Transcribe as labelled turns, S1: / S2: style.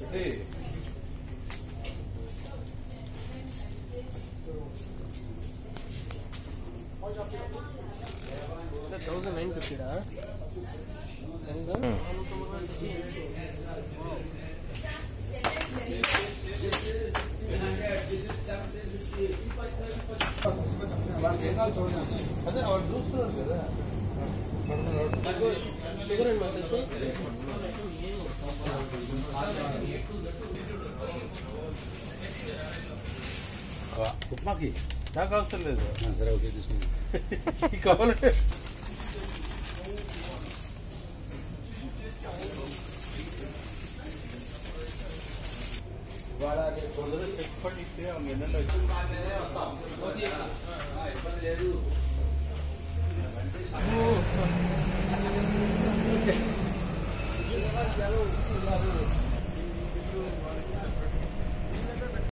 S1: thousand nine ఫిఫ్టీడా
S2: అదే వాడు చూస్తున్నారు కదా
S1: షుగర్ అండ్ వచ్చేసి
S3: ఉప్మాకి
S2: నాకు అవసరం లేదు
S3: ఆ, సరే ఓకే తీసుకుంటాం
S2: ఈ కావాలంటే కొందరు చెక్ பண்ணிட்டு அவங்க என்னென்ன